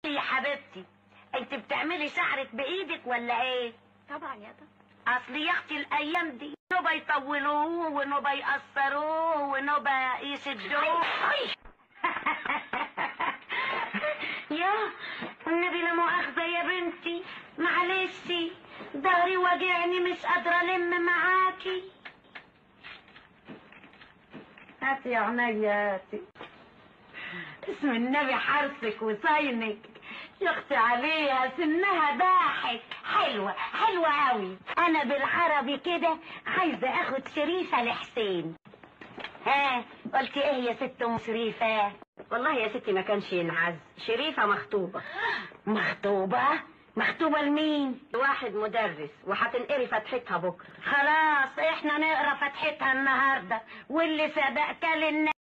يا حبيبتي انت بتعملي شعرك بايدك ولا ايه طبعا يا طب اصل يا اختي الايام دي نوبة يطولوه ونوبة يقصروه ونوبة يشدوه يا النبي لا مؤاخذة يا بنتي معلش ضهري واجعني مش قادرة الم معاكي هاتي يا عينيا هاتي اسم النبي حرصك وصينك يا اختي عليها سنها ضاحك حلوة حلوة قوي انا بالعربي كده عايزة اخد شريفة لحسين ها قلت ايه يا ست ام شريفة والله يا ستي ما كانش ينعز شريفة مخطوبة مخطوبة مخطوبة لمين واحد مدرس وهتنقري فتحتها بكرة خلاص احنا نقرا فتحتها النهارده واللي سبق كل الناس